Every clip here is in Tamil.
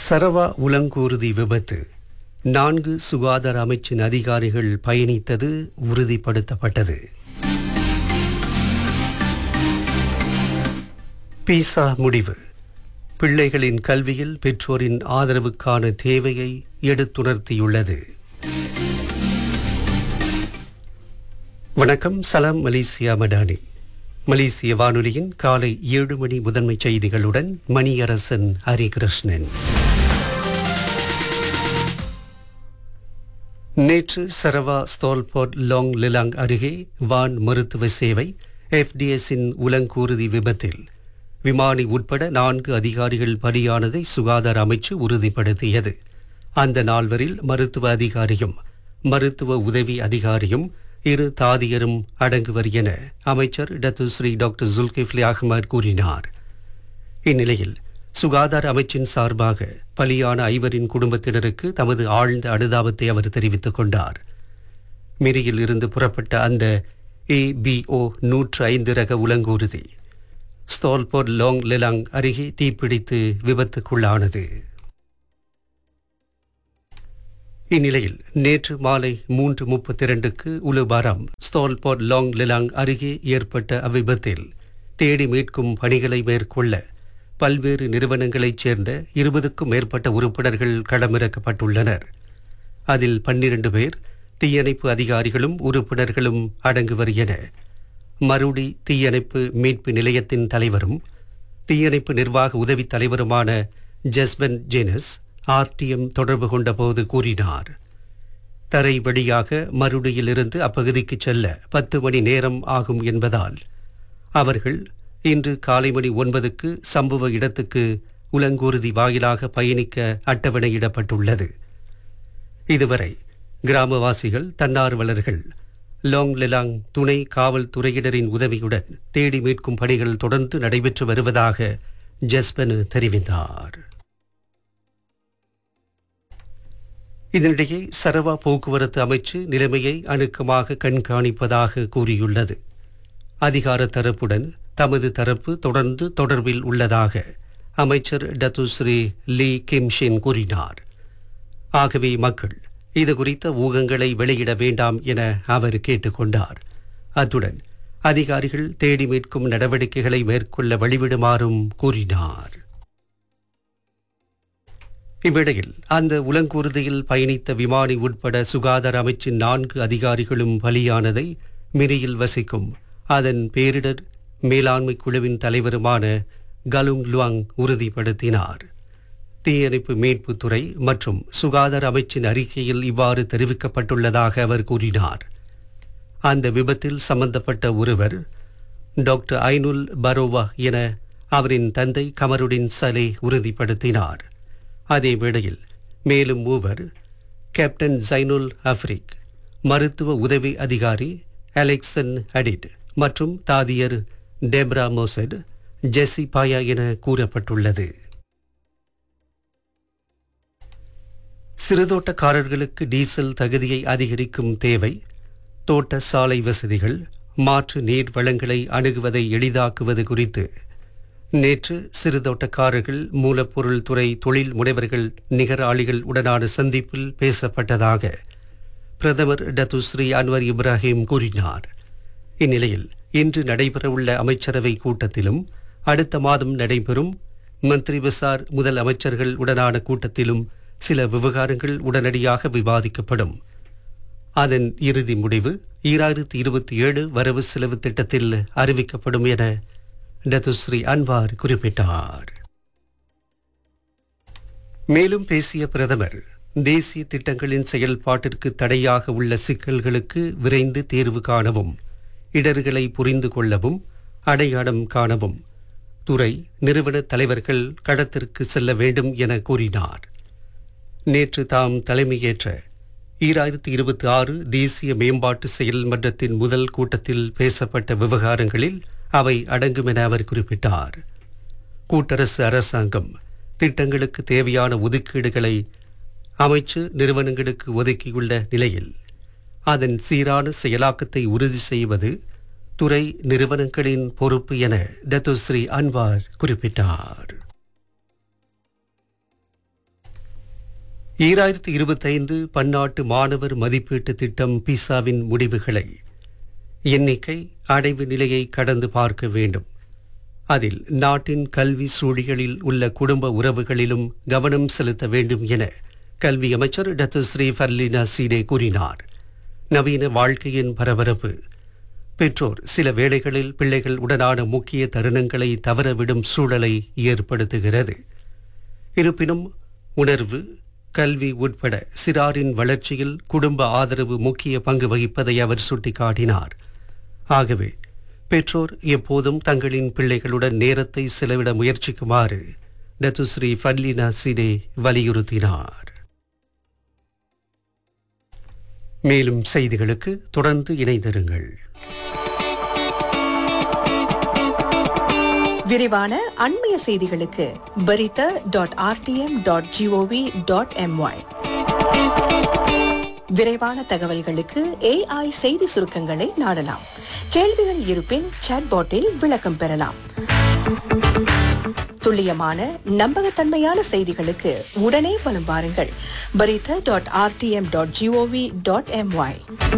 சரவா உலங்கூர்தி விபத்து நான்கு சுகாதார அமைச்சின் அதிகாரிகள் பயணித்தது உறுதிப்படுத்தப்பட்டது பீசா முடிவு பிள்ளைகளின் கல்வியில் பெற்றோரின் ஆதரவுக்கான தேவையை எடுத்துணர்த்தியுள்ளது வணக்கம் சலாம் மலேசியா மடானி மலேசிய வானொலியின் காலை ஏழு மணி முதன்மை செய்திகளுடன் மணியரசன் ஹரிகிருஷ்ணன் நேற்று சரவா ஸ்தோல்போர்ட் லாங் லிலாங் அருகே வான் மருத்துவ சேவை எஃப்டிஎஸின் உலங்கூர்தி விபத்தில் விமானி உட்பட நான்கு அதிகாரிகள் பலியானதை சுகாதார அமைச்சு உறுதிப்படுத்தியது அந்த நால்வரில் மருத்துவ அதிகாரியும் மருத்துவ உதவி அதிகாரியும் இரு தாதியரும் அடங்குவர் என அமைச்சர் டத்துஸ்ரீ டாக்டர் ஜுல்கிஃப்லி அகமது கூறினார் இந்நிலையில் சுகாதார அமைச்சின் சார்பாக பலியான ஐவரின் குடும்பத்தினருக்கு தமது ஆழ்ந்த அனுதாபத்தை அவர் தெரிவித்துக் கொண்டார் மிரியில் இருந்து புறப்பட்ட அந்த ஏபிஓ நூற்று ஐந்து ரக உலங்கூர்தி ஸ்தோல்போர் லாங் லெலாங் அருகே தீப்பிடித்து விபத்துக்குள்ளானது இந்நிலையில் நேற்று மாலை மூன்று முப்பத்தி இரண்டுக்கு உலுபாரம் ஸ்தோல்போர் லாங் லெலாங் அருகே ஏற்பட்ட அவ்விபத்தில் தேடி மீட்கும் பணிகளை மேற்கொள்ள பல்வேறு நிறுவனங்களைச் சேர்ந்த இருபதுக்கும் மேற்பட்ட உறுப்பினர்கள் களமிறக்கப்பட்டுள்ளனர் அதில் பன்னிரண்டு பேர் தீயணைப்பு அதிகாரிகளும் உறுப்பினர்களும் அடங்குவர் என மருடி தீயணைப்பு மீட்பு நிலையத்தின் தலைவரும் தீயணைப்பு நிர்வாக உதவித் தலைவருமான ஜஸ்பன் ஜெனஸ் ஆர்டிஎம் தொடர்பு கொண்டபோது கூறினார் தரை வழியாக மருடியிலிருந்து அப்பகுதிக்கு செல்ல பத்து மணி நேரம் ஆகும் என்பதால் அவர்கள் இன்று காலை மணி ஒன்பதுக்கு சம்பவ இடத்துக்கு உலங்கூர்தி வாயிலாக பயணிக்க அட்டவணையிடப்பட்டுள்ளது இதுவரை கிராமவாசிகள் தன்னார்வலர்கள் லாங் லெலாங் துணை காவல்துறையினரின் உதவியுடன் தேடி மீட்கும் பணிகள் தொடர்ந்து நடைபெற்று வருவதாக ஜஸ்பன் தெரிவித்தார் இதனிடையே சரவா போக்குவரத்து அமைச்சு நிலைமையை அணுக்கமாக கண்காணிப்பதாக கூறியுள்ளது அதிகார தரப்புடன் தமது தரப்பு தொடர்ந்து தொடர்பில் உள்ளதாக அமைச்சர் டத்துஸ்ரீ லீ கிம்ஷின் கூறினார் ஆகவே மக்கள் இது குறித்த ஊகங்களை வெளியிட வேண்டாம் என அவர் கேட்டுக்கொண்டார் அத்துடன் அதிகாரிகள் தேடி மீட்கும் நடவடிக்கைகளை மேற்கொள்ள வழிவிடுமாறும் கூறினார் இவ்வேளையில் அந்த உலங்கூர்தியில் பயணித்த விமானி உட்பட சுகாதார அமைச்சின் நான்கு அதிகாரிகளும் பலியானதை மிரியில் வசிக்கும் அதன் பேரிடர் மேலாண்மை குழுவின் தலைவருமான கலுங் லுவாங் உறுதிப்படுத்தினார் தீயணைப்பு மீட்புத் துறை மற்றும் சுகாதார அமைச்சின் அறிக்கையில் இவ்வாறு தெரிவிக்கப்பட்டுள்ளதாக அவர் கூறினார் அந்த விபத்தில் சம்பந்தப்பட்ட ஒருவர் டாக்டர் ஐனுல் பரோவா என அவரின் தந்தை கமருடின் சலே உறுதிப்படுத்தினார் அதே வேளையில் மேலும் மூவர் கேப்டன் ஜைனுல் அஃப்ரிக் மருத்துவ உதவி அதிகாரி அலெக்சன் அடிட் மற்றும் தாதியர் டெப்ரா மோசட் ஜெசி பாயா என கூறப்பட்டுள்ளது சிறுதோட்டக்காரர்களுக்கு டீசல் தகுதியை அதிகரிக்கும் தேவை தோட்ட சாலை வசதிகள் மாற்று நீர் வளங்களை அணுகுவதை எளிதாக்குவது குறித்து நேற்று சிறுதோட்டக்காரர்கள் மூலப்பொருள் துறை தொழில் முனைவர்கள் நிகராளிகள் உடனான சந்திப்பில் பேசப்பட்டதாக பிரதமர் டத்துஸ்ரீ அன்வர் இப்ராஹிம் கூறினார் இந்நிலையில் இன்று நடைபெறவுள்ள அமைச்சரவை கூட்டத்திலும் அடுத்த மாதம் நடைபெறும் மந்திரி பசார் முதல் அமைச்சர்கள் உடனான கூட்டத்திலும் சில விவகாரங்கள் உடனடியாக விவாதிக்கப்படும் அதன் இறுதி முடிவு ஈராயிரத்தி இருபத்தி ஏழு வரவு செலவு திட்டத்தில் அறிவிக்கப்படும் என டத்துஸ்ரீ அன்வார் குறிப்பிட்டார் மேலும் பேசிய பிரதமர் தேசிய திட்டங்களின் செயல்பாட்டிற்கு தடையாக உள்ள சிக்கல்களுக்கு விரைந்து தீர்வு காணவும் இடர்களை புரிந்து கொள்ளவும் அடையாளம் காணவும் துறை நிறுவன தலைவர்கள் களத்திற்கு செல்ல வேண்டும் என கூறினார் நேற்று தாம் தலைமையேற்ற ஈராயிரத்தி இருபத்தி ஆறு தேசிய மேம்பாட்டு செயல்மன்றத்தின் முதல் கூட்டத்தில் பேசப்பட்ட விவகாரங்களில் அவை அடங்கும் என அவர் குறிப்பிட்டார் கூட்டரசு அரசாங்கம் திட்டங்களுக்கு தேவையான ஒதுக்கீடுகளை அமைச்சு நிறுவனங்களுக்கு ஒதுக்கியுள்ள நிலையில் அதன் சீரான செயலாக்கத்தை உறுதி செய்வது துறை நிறுவனங்களின் பொறுப்பு என டத்துஸ்ரீ அன்வார் குறிப்பிட்டார் ஈராயிரத்து இருபத்தைந்து பன்னாட்டு மாணவர் மதிப்பீட்டு திட்டம் பிசாவின் முடிவுகளை எண்ணிக்கை அடைவு நிலையை கடந்து பார்க்க வேண்டும் அதில் நாட்டின் கல்வி சூழிகளில் உள்ள குடும்ப உறவுகளிலும் கவனம் செலுத்த வேண்டும் என கல்வி அமைச்சர் டத்து ஸ்ரீ ஃபர்லினா சீடே கூறினார் நவீன வாழ்க்கையின் பரபரப்பு பெற்றோர் சில வேளைகளில் பிள்ளைகள் உடனான முக்கிய தருணங்களை தவறவிடும் சூழலை ஏற்படுத்துகிறது இருப்பினும் உணர்வு கல்வி உட்பட சிறாரின் வளர்ச்சியில் குடும்ப ஆதரவு முக்கிய பங்கு வகிப்பதை அவர் சுட்டிக்காட்டினார் ஆகவே பெற்றோர் எப்போதும் தங்களின் பிள்ளைகளுடன் நேரத்தை செலவிட முயற்சிக்குமாறு டத்துஸ்ரீ ஃபர்லினா சிடே வலியுறுத்தினார் மேலும் செய்திகளுக்கு தொடர்ந்து இணைந்திருங்கள் விரிவான அண்மைய செய்திகளுக்கு Berita dot R T M dot G O V dot M Y விரைவான தகவல்களுக்கு ஏஐ செய்தி சுருக்கங்களை நாடலாம் கேள்விகள் இருப்பின் சாட்பாட்டில் விளக்கம் பெறலாம் துல்லியமான நம்பகத்தன்மையான செய்திகளுக்கு உடனே வலம் வாருங்கள் Berita dot R T M dot G O V dot M Y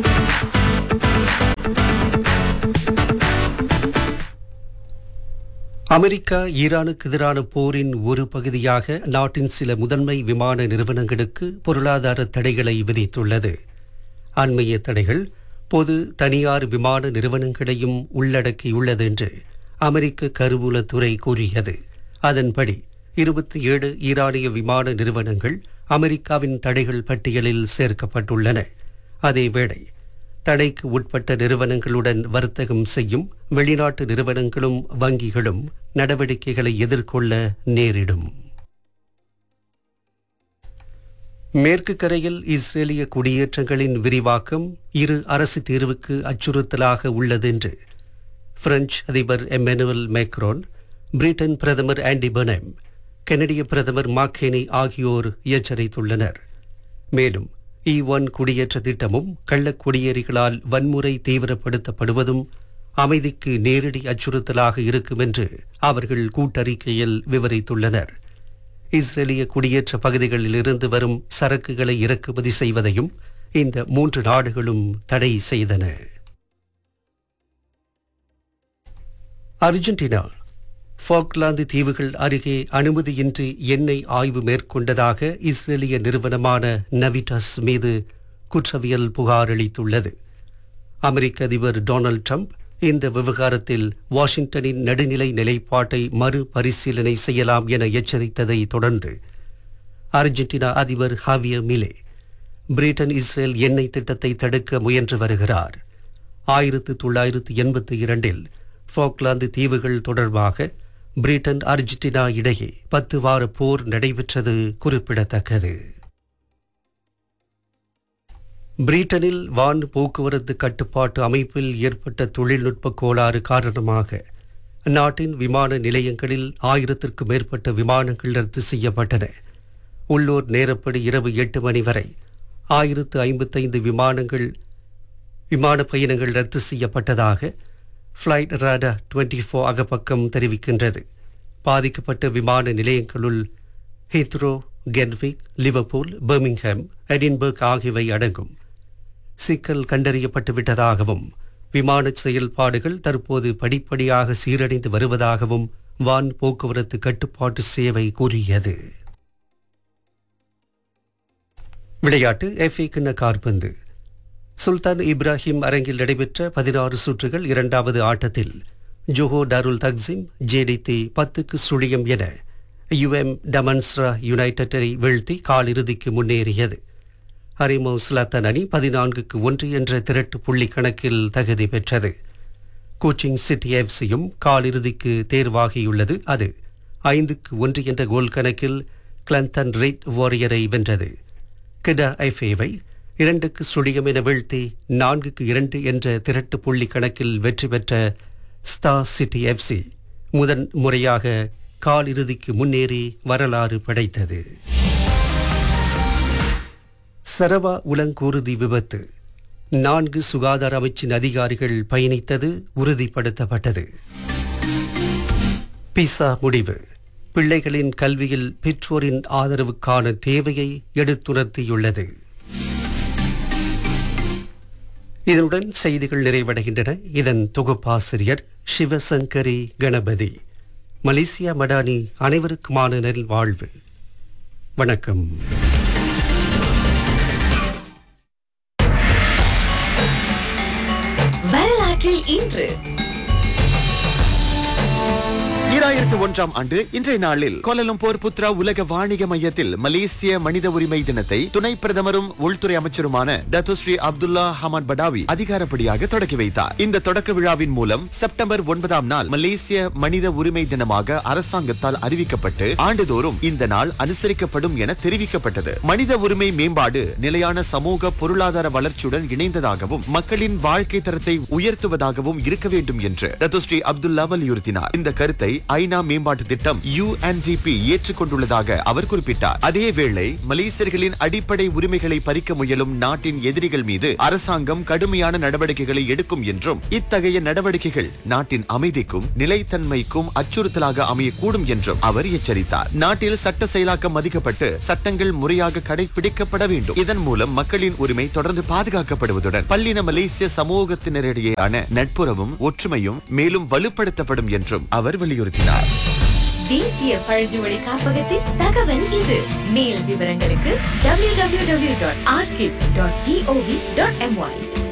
America ஈரானுக்கு எதிரான போரின் ஒரு பகுதியாக நாட்டின் சில முதன்மை விமான நிறுவனங்களுக்கு பொருளாதார தடைகளை விதித்துள்ளது அண்மைய தடைகள் பொது தனியார் விமான நிறுவனங்களையும் உள்ளடக்கியுள்ளது என்று அமெரிக்க கருவூலத்துறை கூறியது அதன்படி இருபத்தி ஏழு ஈரானிய விமான நிறுவனங்கள் அமெரிக்காவின் தடைகள் பட்டியலில் சேர்க்கப்பட்டுள்ளன அதேவேளை தடைக்கு உட்பட்ட நிறுவனங்களுடன் வர்த்தகம் செய்யும் வெளிநாட்டு நிறுவனங்களும் வங்கிகளும் நடவடிக்கைகளை எதிர்கொள்ள நேரிடும் மேற்கு கரையில் இஸ்ரேலிய குடியேற்றங்களின் விரிவாக்கம் இரு அரசு தீர்வுக்கு அச்சுறுத்தலாக உள்ளது என்று பிரெஞ்சு அதிபர் எம்மானுவல் மேக்ரோன் பிரிட்டன் பிரதமர் ஆண்டி பனம் கனடிய பிரதமர் மாக்கேனி ஆகியோர் எச்சரித்துள்ளனர் மேலும் இ ஒன் குடியேற்ற திட்டமும் கள்ளக் குடியேறிகளால் வன்முறை தீவிரப்படுத்தப்படுவதும் அமைதிக்கு நேரடி அச்சுறுத்தலாக இருக்கும் என்று அவர்கள் கூட்டறிக்கையில் விவரித்துள்ளனர் இஸ்ரேலிய குடியேற்ற பகுதிகளில் இருந்து வரும் சரக்குகளை இறக்குமதி செய்வதையும் இந்த மூன்று நாடுகளும் தடை செய்தன அர்ஜென்டினா ஃபாக்லாந்து தீவுகள் அருகே அனுமதியின்றி எண்ணெய் ஆய்வு மேற்கொண்டதாக இஸ்ரேலிய நிறுவனமான நவிடாஸ் மீது குற்றவியல் புகார் அளித்துள்ளது அமெரிக்க அதிபர் டொனால்ட் ட்ரம்ப் இந்த விவகாரத்தில் வாஷிங்டனின் நடுநிலை நிலைப்பாட்டை மறுபரிசீலனை செய்யலாம் என எச்சரித்ததை தொடர்ந்து அர்ஜென்டினா அதிபர் ஹாவியர் மிலே பிரிட்டன் இஸ்ரேல் எண்ணெய் திட்டத்தை தடுக்க முயன்று வருகிறார் ஆயிரத்து தொள்ளாயிரத்து எண்பத்தி இரண்டில் ஃபாக்லாந்து தீவுகள் தொடர்பாக பிரிட்டன் அர்ஜென்டினா இடையே பத்து வார போர் நடைபெற்றது குறிப்பிடத்தக்கது பிரிட்டனில் வான் போக்குவரத்து கட்டுப்பாட்டு அமைப்பில் ஏற்பட்ட தொழில்நுட்ப கோளாறு காரணமாக நாட்டின் விமான நிலையங்களில் ஆயிரத்திற்கும் மேற்பட்ட விமானங்கள் ரத்து செய்யப்பட்டன உள்ளூர் நேரப்படி இரவு எட்டு மணி வரை ஆயிரத்து ஐம்பத்தைந்து விமானங்கள் விமான பயணங்கள் ரத்து செய்யப்பட்டதாக ஃப்ளைட் ராடா டுவெண்ட்டி ஃபோர் அகப்பக்கம் தெரிவிக்கின்றது பாதிக்கப்பட்ட விமான நிலையங்களுள் ஹீத்ரோ கென்விக் லிவர்பூல் பர்மிங்ஹாம் எடின்பர்க் ஆகியவை அடங்கும் சிக்கல் கண்டறியப்பட்டு விட்டதாகவும் விமான செயல்பாடுகள் தற்போது படிப்படியாக சீரடைந்து வருவதாகவும் வான் போக்குவரத்து கட்டுப்பாட்டு சேவை கூறியது விளையாட்டு எஃப்ஏ கிண்ண கார்பந்து சுல்தான் இப்ராஹிம் அரங்கில் நடைபெற்ற பதினாறு சுற்றுகள் இரண்டாவது ஆட்டத்தில் ஜோஹோ டாருல் தக்சிம் ஜேடித்தி பத்துக்கு சுழியம் என யுஎம் டமன்ஸ்ரா யுனைடெட்டை வீழ்த்தி காலிறுதிக்கு முன்னேறியது ஹரிமோ ஸ்லாத்தன் அணி பதினான்குக்கு ஒன்று என்ற திரட்டு புள்ளி கணக்கில் தகுதி பெற்றது கோச்சிங் சிட்டி எஃப்சியும் காலிறுதிக்கு தேர்வாகியுள்ளது அது ஐந்துக்கு ஒன்று என்ற கோல் கணக்கில் கிளந்தன் ரெட் வாரியரை வென்றது கிடா ஐஃபேவை இரண்டுக்கு சுழியம் என வீழ்த்தி நான்குக்கு இரண்டு என்ற திரட்டு புள்ளி கணக்கில் வெற்றி பெற்ற ஸ்டார் சிட்டி எஃப்சி முதன் முறையாக காலிறுதிக்கு முன்னேறி வரலாறு படைத்தது சரவா உலங்கூறுதி விபத்து நான்கு சுகாதார அமைச்சின் அதிகாரிகள் பயணித்தது உறுதிப்படுத்தப்பட்டது பிசா முடிவு பிள்ளைகளின் கல்வியில் பெற்றோரின் ஆதரவுக்கான தேவையை எடுத்துணர்த்தியுள்ளது இதனுடன் செய்திகள் நிறைவடைகின்றன இதன் தொகுப்பாசிரியர் சிவசங்கரி கணபதி மலேசியா மடானி அனைவருக்குமான நல்வாழ்வு வணக்கம் வரலாற்றில் இன்று ஈராயிரத்து ஒன்றாம் ஆண்டு இன்றைய நாளில் கோலலம்பூர் புத்ரா உலக வாணிக மையத்தில் மலேசிய மனித உரிமை தினத்தை துணை பிரதமரும் உள்துறை அமைச்சருமான டத்துஸ்ரீ அப்துல்லா ஹமான் படாவி அதிகாரப்படியாக தொடக்கி வைத்தார் இந்த தொடக்க விழாவின் மூலம் செப்டம்பர் ஒன்பதாம் நாள் மலேசிய மனித உரிமை தினமாக அரசாங்கத்தால் அறிவிக்கப்பட்டு ஆண்டுதோறும் இந்த நாள் அனுசரிக்கப்படும் என தெரிவிக்கப்பட்டது மனித உரிமை மேம்பாடு நிலையான சமூக பொருளாதார வளர்ச்சியுடன் இணைந்ததாகவும் மக்களின் வாழ்க்கை தரத்தை உயர்த்துவதாகவும் இருக்க வேண்டும் என்று டத்துஸ்ரீ அப்துல்லா வலியுறுத்தினார் இந்த கருத்தை ஐநா மேம்பாட்டு திட்டம் யுஎன்டிபி ஏற்றுக்கொண்டுள்ளதாக அவர் குறிப்பிட்டார் அதேவேளை மலேசியர்களின் அடிப்படை உரிமைகளை பறிக்க முயலும் நாட்டின் எதிரிகள் மீது அரசாங்கம் கடுமையான நடவடிக்கைகளை எடுக்கும் என்றும் இத்தகைய நடவடிக்கைகள் நாட்டின் அமைதிக்கும் நிலைத்தன்மைக்கும் அச்சுறுத்தலாக அமையக்கூடும் என்றும் அவர் எச்சரித்தார் நாட்டில் சட்ட செயலாக்கம் மதிக்கப்பட்டு சட்டங்கள் முறையாக கடைபிடிக்கப்பட வேண்டும் இதன் மூலம் மக்களின் உரிமை தொடர்ந்து பாதுகாக்கப்படுவதுடன் பல்லின மலேசிய சமூகத்தினரிடையேயான நட்புறவும் ஒற்றுமையும் மேலும் வலுப்படுத்தப்படும் என்றும் அவர் வலியுறுத்தினார் தேசிய பழங்குமொழி காப்பகத்தின் தகவல் இது மேல் விவரங்களுக்கு www.archive.gov.my